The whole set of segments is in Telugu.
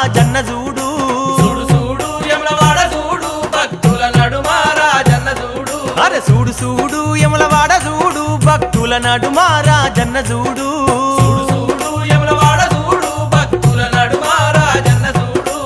రాజన్న చూడు చూడు చూడు యమలవాడ చూడు భక్తుల నడుమ రాజన్న చూడు అరే చూడు చూడు యమలవాడ చూడు భక్తుల నడుమ రాజన్న చూడు చూడు చూడు యమలవాడ చూడు భక్తుల నడుమ రాజన్న చూడు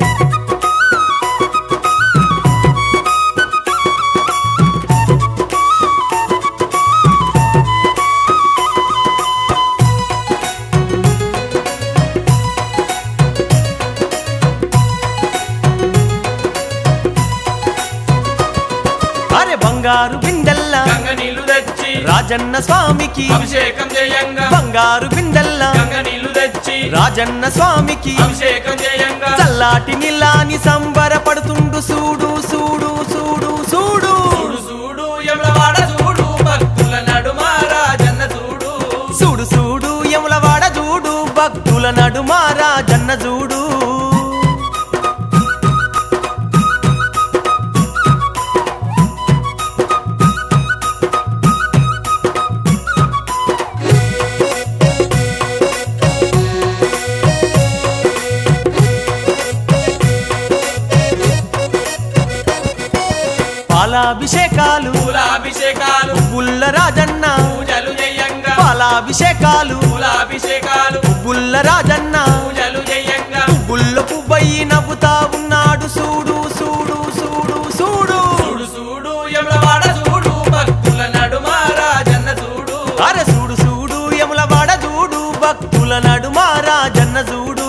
అరే బంగారు బిందెల్ల గంగ నీళ్లు తెచ్చి రాజన్న స్వామికి అభిషేకం చేయంగా బంగారు బిందెల్ల గంగ నీళ్లు తెచ్చి రాజన్న స్వామికి అభిషేకం చేయంగా చల్లాటి నిలాని సంబరపడుతుండు చూడు చూడు చూడు చూడు చూడు చూడు యమలవాడ చూడు భక్తుల నడుమ రాజన్న చూడు చూడు చూడు యములవాడ చూడు భక్తుల నడుమ రాజన్న చూడు పాలాభిషేకాలు పూలాభిషేకాలు పుల్ల రాజన్న పూజలు చేయంగా పాలాభిషేకాలు పూలాభిషేకాలు పుల్ల రాజన్న పూజలు చేయంగా పువ్వుల్ల పువ్వయి నవ్వుతా ఉన్నాడు చూడు చూడు చూడు చూడు చూడు చూడు యమలవాడ చూడు భక్తుల నడుమ రాజన్న చూడు అరే చూడు చూడు యములవాడ చూడు భక్తుల నడుమ రాజన్న చూడు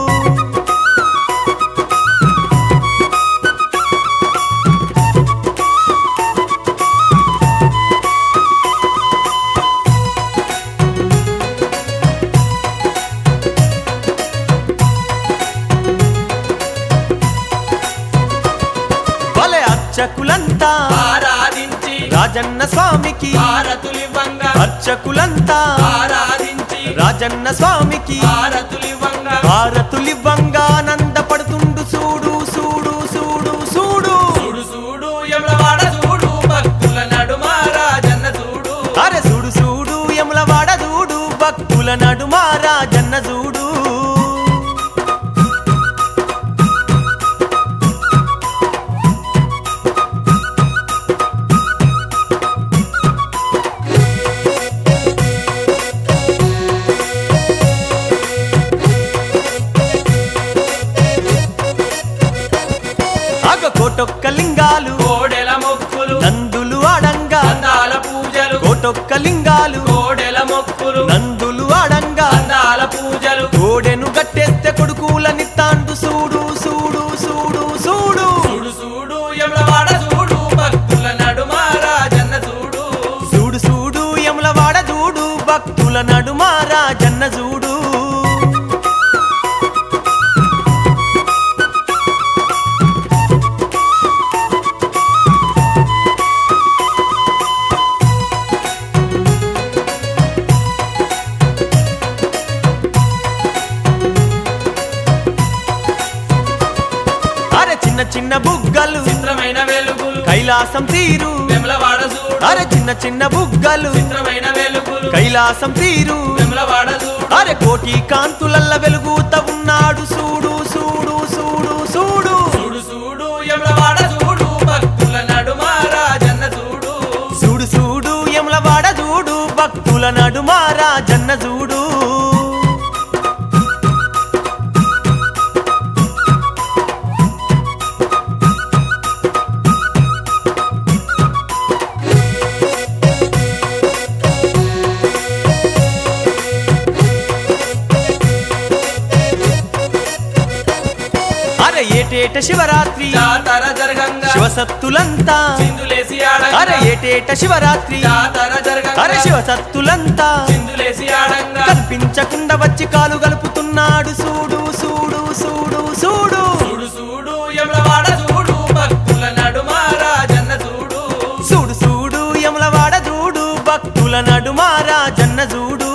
భలే అర్చకులంతా ఆరాధించి రాజన్న స్వామికి భారతులివ్వంగా అర్చకులంతా ఆరాధించి రాజన్న స్వామికి భారతులివ్వంగా భారతులివ్వంగా ఆనందపడుతుండు చూడు చూడు చూడు చూడు చూడు చూడు యమలవాడ చూడు భక్తుల నడుమ రాజన్న చూడు అరే చూడు చూడు యములవాడ చూడు భక్తుల నడుమ రాజన్న చూడు అగ కోటొక్క లింగాలు కోడెల మొక్కులు నందులు ఆడంగా అందాల పూజలు కోటొక్క లింగాలు కోడెల మొక్కులు నందులు ఆడంగా అందాల పూజలు కోడెను గట్టేస్తే కొడుకులని తాండు చూడు చూడు చూడు చూడు చూడు చూడు యమలవాడ చూడు భక్తుల నడుమ రాజన్న చూడు చూడు చూడు యములవాడ చూడు భక్తుల నడుమ రాజన్న చూడు అరే చిన్న చిన్న బుగ్గలు చిత్రమైన వెలుగులు కైలాసం తీరు వెమలవాడ చూడు అరే చిన్న చిన్న బుగ్గలు చిత్రమైన వెలుగులు కైలాసం తీరు వెమలవాడ చూడు అరే కోటి కాంతులల్ల వెలుగుత ఉన్నాడు చూడు చూడు చూడు చూడు చూడు చూడు యమలవాడ చూడు భక్తుల నడుమ రాజన్న చూడు చూడు చూడు యములవాడ చూడు భక్తుల నడుమ రాజన్న చూడు అరే ఏటేట శివరాత్రి జాతర జరగంగా శివసత్తులంతా చిందులేసి ఆడంగా అరే ఏటేట శివరాత్రి జాతర జరగంగా అరే శివసత్తులంతా చిందులేసి ఆడంగా కనిపించకుండా వచ్చి కాలు గలుపుతున్నాడు చూడు చూడు చూడు చూడు చూడు చూడు యమలవాడ చూడు భక్తుల నడుమ రాజన్న చూడు చూడు చూడు యములవాడ చూడు భక్తుల నడుమ రాజన్న చూడు